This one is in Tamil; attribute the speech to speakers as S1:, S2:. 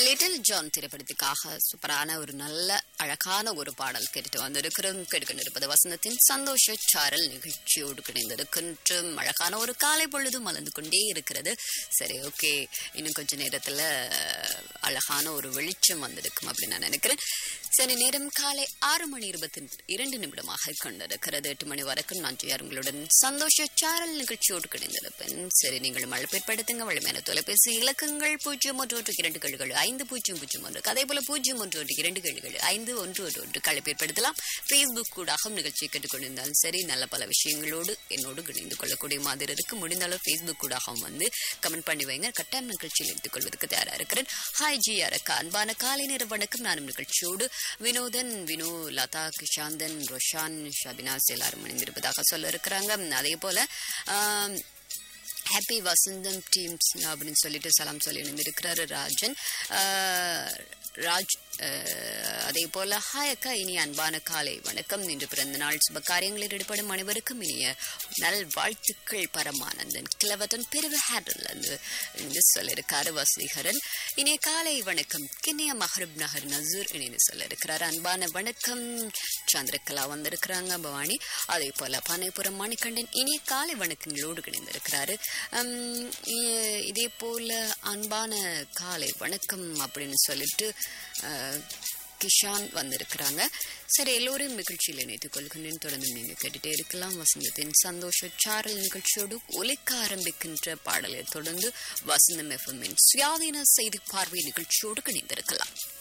S1: லிட்டில் ஜான் திரைப்படத்துக்காக சூப்பரான ஒரு நல்ல அழகான ஒரு பாடல் கேட்டுட்டு வந்திருக்கிறோம் கேட்க இருப்பது வசந்தத்தின் சந்தோஷ சாரல் நிகழ்ச்சியோடு கிடைந்திருக்கின்றும் அழகான ஒரு காலை பொழுது மலர்ந்து கொண்டே இருக்கிறது சரி ஓகே இன்னும் கொஞ்ச நேரத்துல அஹ், அழகான ஒரு வெளிச்சம் வந்திருக்கும் அப்படின்னு நான் நினைக்கிறேன் சரி நேரம் காலை ஆறு மணி இருபத்தி இரண்டு நிமிடமாக கொண்டிருக்கிறது எட்டு மணி வரைக்கும் நான் ஜெயார் உங்களுடன் சந்தோஷ சாரல் நிகழ்ச்சியோடு கிடைந்திருப்பேன் சரி நீங்கள் மழைப்பேற்படுத்துங்க வலிமையான தொலைபேசி இலக்கங்கள் பூஜ்ஜியம் ஒன்று ஒன்று இரண்டு கேள்விகள் ஐந்து பூஜ்ஜியம் பூஜ்ஜியம் ஒன்று அதே போல பூஜ்ஜியம் ஒன்று ஒன்று இரண்டு கேள்விகள் ஐந்து ஒன்று ஒன்று ஒன்று கலைப்பேற்படுத்தலாம் ஃபேஸ்புக் கூடாக நிகழ்ச்சியை கேட்டுக்கொண்டிருந்தாலும் சரி நல்ல பல விஷயங்களோடு என்னோடு இணைந்து கொள்ளக்கூடிய மாதிரி இருக்கு முடிந்த அளவு ஃபேஸ்புக் கூடாகவும் வந்து கமெண்ட் பண்ணி வைங்க கட்டாயம் நிகழ்ச்சியில் எடுத்துக்கொள்வதற்கு தயாரா இருக்கிறேன் ஹாய் ஜி அரக்கா அன்பான காலை நேர வணக்கம் நானும் நிகழ்ச்சியோடு வினோதன் வினு லதா கிஷாந்தன் ரொஷான் ஷபினாஸ் எல்லாரும் இணைந்திருப்பதாக சொல்ல இருக்கிறாங்க அதே போல ஆம், ஹாப்பி வசந்தம் டீம்ஸ் அப்படின்னு சொல்லிட்டு சலாம் சொல்லி இணைந்திருக்கிறாரு ராஜன் ஆஹ், ராஜ் ஆஹ், அதே போல ஹாய் அக்கா இனி அன்பான காலை வணக்கம் இன்று பிறந்த நாள் சுப காரியங்களில் ஈடுபடும் அனைவருக்கும் இனிய நல் வாழ்த்துக்கள் பரமானந்தன் கிளவட்டன் பிரிவு ஹேடல் என்று சொல்லியிருக்காரு வசீகரன் இனிய காலை வணக்கம் கிண்ணிய மஹரப் நகர் நசூர் இணைந்து சொல்லியிருக்கிறார் அன்பான வணக்கம் சந்திரகலா வந்திருக்கிறாங்க பவானி அதே போல பானைப்புறம் மணிகண்டன் இனிய காலை வணக்கங்களோடு இணைந்திருக்கிறாரு உம், இ- இதே போல அன்பான காலை வணக்கம் அப்படின்னு சொல்லிட்டு அஹ், கிஷான் வந்திருக்கிறாங்க சரி எல்லோரையும் நிகழ்ச்சியில் இணைத்துக் கொள்கின்றேன் தொடர்ந்து நீங்க கேட்டுட்டே இருக்கலாம் வசந்தத்தின் சந்தோஷ சாரல் நிகழ்ச்சியோடு ஒலிக்க ஆரம்பிக்கின்ற பாடலை தொடர்ந்து வசந்தம் எஃப்எம்மின் சுயாதீன செய்தி பார்வை நிகழ்ச்சியோடு இணைந்திருக்கலாம்